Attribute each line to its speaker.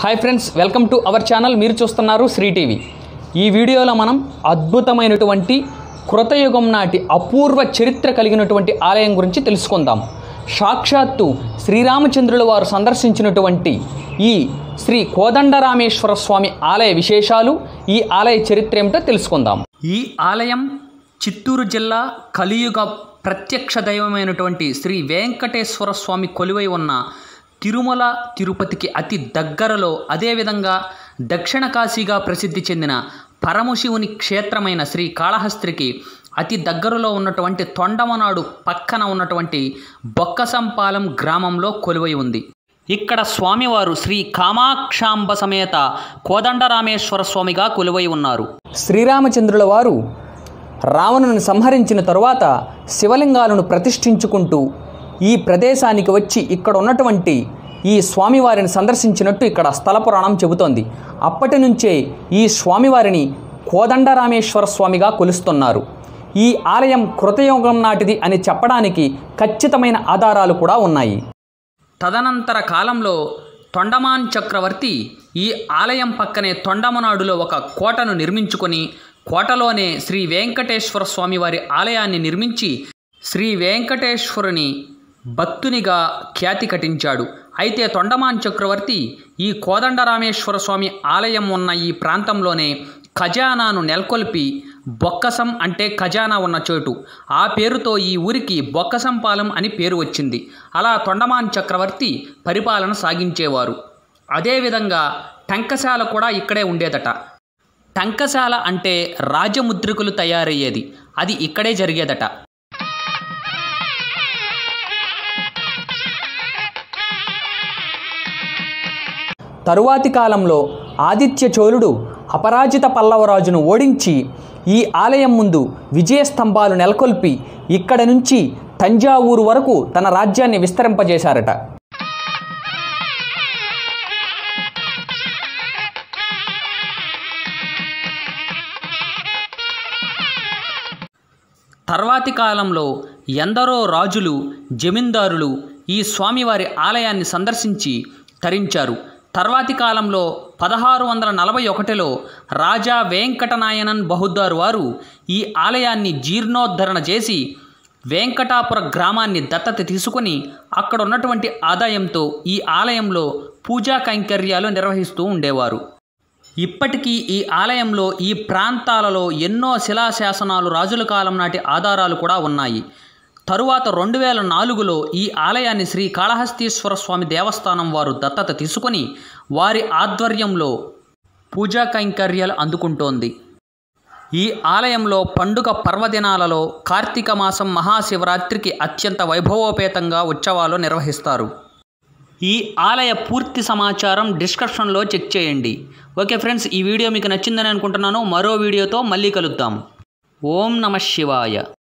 Speaker 1: hi friends welcome to our channel మీరు చూస్తున్నారు Shri TV ఈ వీడియోలో మనం అద్భుతమైనటువంటి కృతయుగం నాటి అపూర్వ చరిత్ర కలిగినటువంటి ఆలయం గురించి తెలుసుకుందాం సాక్షాత్తు శ్రీరామచంద్రుల వారు సందర్శించినటువంటి ఈ శ్రీ కోదండరామేశ్వర స్వామి ఆలయ విశేషాలు ఈ ఆలయ చరిత్ర ఏమిటో తెలుసుకుందాం ఈ ఆలయం చిత్తూరు జిల్లా కలియుగ ప్రత్యక్ష దైవమైనటువంటి శ్రీ వెంకటేశ్వర స్వామి కొలువై ఉన్న తిరుమల తిరుపతికి అతి దగ్గరలో అదేవిధంగా దక్షిణ కాశీగా ప్రసిద్ధి చెందిన పరమశివుని క్షేత్రమైన శ్రీ కాళహస్త్రికి అతి దగ్గరలో ఉన్నటువంటి తొండమనాడు పక్కన ఉన్నటువంటి బొక్కసంపాలెం గ్రామంలో కొలువై ఉంది ఇక్కడ స్వామివారు శ్రీ కామాక్షాంబ సమేత కోదండరామేశ్వర స్వామిగా కొలువై ఉన్నారు శ్రీరామచంద్రుల వారు రావణుని సంహరించిన తరువాత శివలింగాలను ప్రతిష్ఠించుకుంటూ ఈ ప్రదేశానికి వచ్చి ఇక్కడ ఉన్నటువంటి ఈ స్వామివారిని సందర్శించినట్టు ఇక్కడ స్థల పురాణం చెబుతోంది అప్పటి నుంచే ఈ స్వామివారిని కోదండరామేశ్వర స్వామిగా కొలుస్తున్నారు ఈ ఆలయం కృతయుగం నాటిది అని చెప్పడానికి ఖచ్చితమైన ఆధారాలు కూడా ఉన్నాయి తదనంతర కాలంలో తొండమాన్ చక్రవర్తి ఈ ఆలయం పక్కనే తొండమనాడులో ఒక కోటను నిర్మించుకొని కోటలోనే శ్రీ వెంకటేశ్వర స్వామి వారి ఆలయాన్ని నిర్మించి శ్రీ వెంకటేశ్వరుని భక్తునిగా ఖ్యాతి కటించాడు అయితే తొండమాన్ చక్రవర్తి ఈ కోదండరామేశ్వర స్వామి ఆలయం ఉన్న ఈ ప్రాంతంలోనే ఖజానాను నెలకొల్పి బొక్కసం అంటే ఖజానా ఉన్న చోటు ఆ పేరుతో ఈ ఊరికి బొక్కసంపాలెం అని పేరు వచ్చింది అలా తొండమాన్ చక్రవర్తి పరిపాలన సాగించేవారు అదేవిధంగా టంకశాల కూడా ఇక్కడే ఉండేదట టంకశాల అంటే రాజముద్రికలు తయారయ్యేది అది ఇక్కడే జరిగేదట తరువాతి కాలంలో ఆదిత్య చోళుడు అపరాజిత పల్లవరాజును ఓడించి ఈ ఆలయం ముందు విజయ స్తంభాలు నెలకొల్పి ఇక్కడ నుంచి తంజావూరు వరకు తన రాజ్యాన్ని విస్తరింపజేశారట తర్వాతి కాలంలో ఎందరో రాజులు జమీందారులు ఈ స్వామివారి ఆలయాన్ని సందర్శించి తరించారు తర్వాతి కాలంలో పదహారు వందల నలభై ఒకటిలో రాజా వెంకటనాయనన్ బహుద్దార్ వారు ఈ ఆలయాన్ని జీర్ణోద్ధరణ చేసి వెంకటాపుర గ్రామాన్ని దత్తత తీసుకొని అక్కడ ఉన్నటువంటి ఆదాయంతో ఈ ఆలయంలో పూజా కైంకర్యాలు నిర్వహిస్తూ ఉండేవారు ఇప్పటికీ ఈ ఆలయంలో ఈ ప్రాంతాలలో ఎన్నో శిలాశాసనాలు రాజుల కాలం నాటి ఆధారాలు కూడా ఉన్నాయి తరువాత రెండు వేల నాలుగులో ఈ ఆలయాన్ని శ్రీ కాళహస్తీశ్వర స్వామి దేవస్థానం వారు దత్తత తీసుకొని వారి ఆధ్వర్యంలో పూజా కైంకర్యాలు అందుకుంటోంది ఈ ఆలయంలో పండుగ పర్వదినాలలో కార్తీక మాసం మహాశివరాత్రికి అత్యంత వైభవోపేతంగా ఉత్సవాలు నిర్వహిస్తారు ఈ ఆలయ పూర్తి సమాచారం డిస్క్రిప్షన్లో చెక్ చేయండి ఓకే ఫ్రెండ్స్ ఈ వీడియో మీకు నచ్చిందని అనుకుంటున్నాను మరో వీడియోతో మళ్ళీ కలుద్దాం ఓం నమ శివాయ